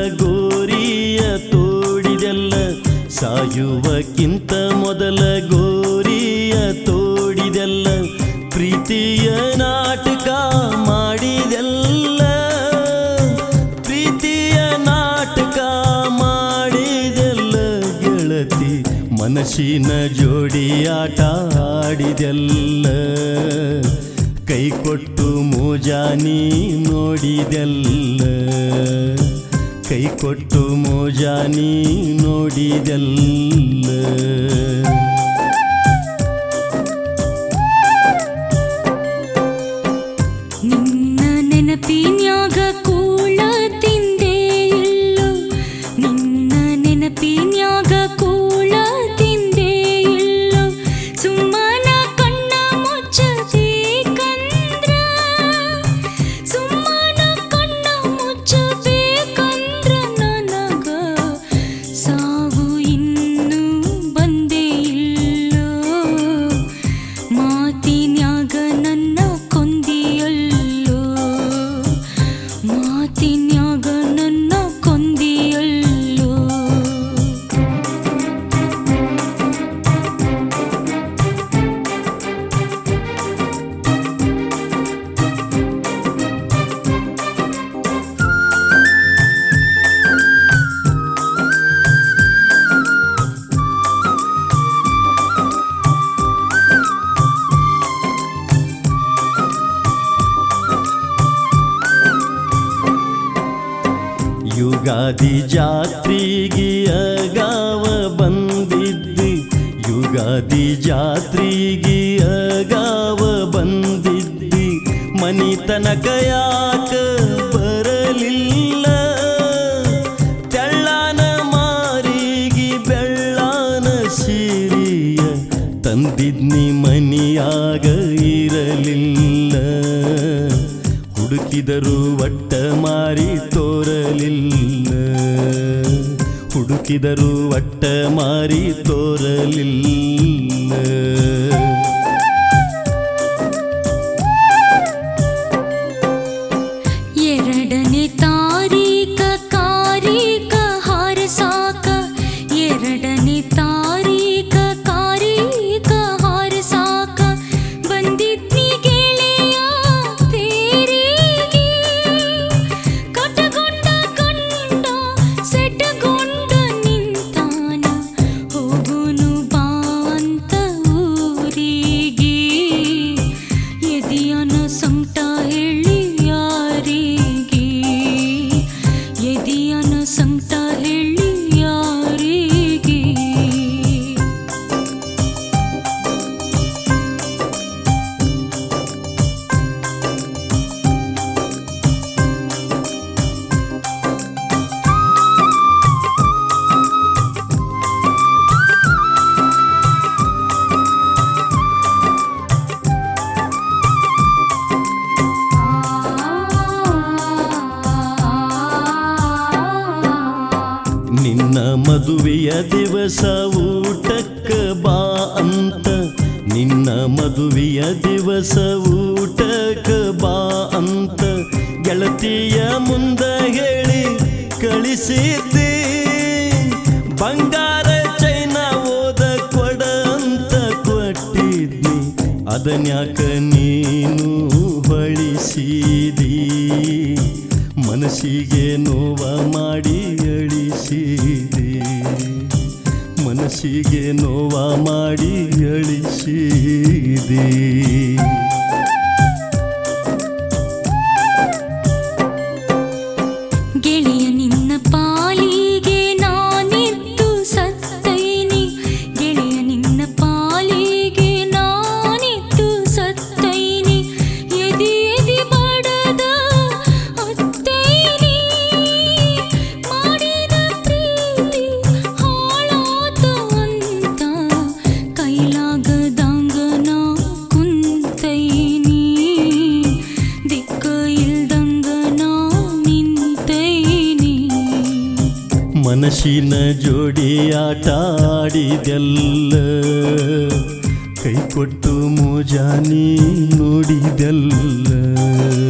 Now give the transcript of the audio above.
ಗೋರಿಯ ತೋಡಿದೆಲ್ಲ ಸಾಯುವಕ್ಕಿಂತ ಮೊದಲ ಗೋರಿಯ ತೋಡಿದೆಲ್ಲ ಪ್ರೀತಿಯ ನಾಟಕ ಮಾಡಿದೆಲ್ಲ ಪ್ರೀತಿಯ ನಾಟಕ ಮಾಡಿದೆಲ್ಲ ಗೆಳತಿ ಮನಸ್ಸಿನ ಜೋಡಿ ಆಟ ಆಡಿದೆಲ್ಲ ಕೈ ಕೊಟ್ಟು ಮೋಜಾನಿ ನೋಡಿದೆಲ್ಲ ಕೈ ಕೊಟ್ಟು ಮೋಜಾನಿ ನೋಡಿದೆಲ್ಲ ನಿನ್ನ ನೆನಪಿನ್ಯಾಗ ಕೂಳ ತಿಂದೆ ಇಲ್ಲೋ ನಿನ್ನ ನೆನಪಿನ್ಯಾಗ ಕೂಳ ತಿಂದೆ ಇಲ್ಲೋ ಸುಮ್ಮನ ಕಣ್ಣ ಮುಚ್ಚಬೇಕಂದ್ರ ಸುಮ್ಮನ ಕಣ್ಣ ಮುಚ್ಚಬೇಕಂದ್ರ ನನಗ ಸಾವು ಇನ್ನೂ ಬಂದೇ ಇಲ್ಲೋ ಮಾತಿನ್ಯಾಗ ನನ್ನ ಕೊಂದಿಯಲ್ಲೋ ಮಾತಿನ್ಯಾಗ ನನ್ನ ಕೊಂದಿಯಲ್ಲೋ ಯುಗಾದಿ ಜಾತ್ರೆಗೆ ಅಗಾವ ಬಂದಿದ್ದಿ ಯುಗಾದಿ ಜಾತ್ರೆಗೆ ಅಗಾವ ಬಂದಿದ್ದಿ ಮನಿ ತನಕ ಯಾಕ ಬರಲಿಲ್ಲ ತೆಳ್ಳಾನ ಮಾರಿಗೆ ಬೆಳ್ಳಾನ ಸೀರಿಯ ತಂದಿದ್ನಿ ಮನಿಯಾಗ ಇರಲಿಲ್ಲ ಹುಡುಕಿದರು ಒಟ್ಟ ಮಾರಿ ತೋರಲಿಲ್ಲ ಹುಡುಕಿದರು ಒಟ್ಟ ಮಾರಿ ತೋರಲಿಲ್ಲ ಎರಡನೇ ತಾರೀಕ ಕಾರೀಕ ಹಾರಸಾಕ ಎರಡನೇ ತಾರೀಕ ಕಾರೀಕ ಹಾರಸಾಕ ಬಂದಿದ್ನಿ ಗೆಳೆಯ ತೇರಿಗೆ ಕಟಗೊಂಡ ಕಂಡ ಸೆಟಗೊಂಡ ನಿಂತಾನ ಹೋಗುನು ಬಾ ಅಂತ ಊರಿಗೆ ಎದಿಯನ ಸಂಕಟ ಹೇಳಿ ಯಾರಿಗೆ ಎದಿಯನ ಸಂಕಟ ಹೇಳಿ ಯಾರಿಗೆ ನಿನ್ನ ಮದುವೆಯ ದಿವಸ ಊಟಕ್ಕ ಬಾ ಅಂತ ನಿನ್ನ ಮದುವೆಯ ದಿವಸ ಊಟಕ್ಕ ಬಾ ಅಂತ ಗೆಳತಿಯ ಮುಂದ ಹೇಳಿ ಕಳಿಸಿದ್ದೆ ಬಂಗಾರ ಚೈನ ಓದ ಕೊಡ ಅಂತ ಕೊಟ್ಟಿದ್ನಿ ಅದನ್ಯಾಕ ನೀನು ಹೊಳಿಸಿದಿ ಮನಸ್ಸಿಗೆ ನೋವ ಮಾಡಿ ಅಳಿಸಿದೆ ಮನಸ್ಸಿಗೆ ನೋವ ಮಾಡಿ ಅಳಿಸಿದೆ ಗೆಳೆಯ ನಿನ್ನ ಪಾಲಿಗೆ ನಾನಿದ್ದು ಸತ್ತೈನಿ ಗೆಳೆಯ ನಿನ್ನ ಪಾಲಿಗೆ ನಾನಿದ್ದು ಸತ್ತೈನಿ ಎದಿ ಎದಿ ಬಡದ ಅತ್ತೈನಿ ಮಾಡಿದ ಪ್ರೀತಿ ಹಾಳಾತ ಅಂತ ಕೈಲಾಗದಂಗ ನಾ ಕುಂತೈನಿ ದಿಕ್ಕ ಇಲ್ದಂಗ ನಾ ನಿಂತೈನಿ ಮನಸ್ಸಿನ ಜೋಡಿ ಆಟ ಆಡಿದೆಲ್ಲ ಕೈ ಕೊಟ್ಟು ಮೋಜಾನಿ ನೋಡಿದೆಲ್ಲ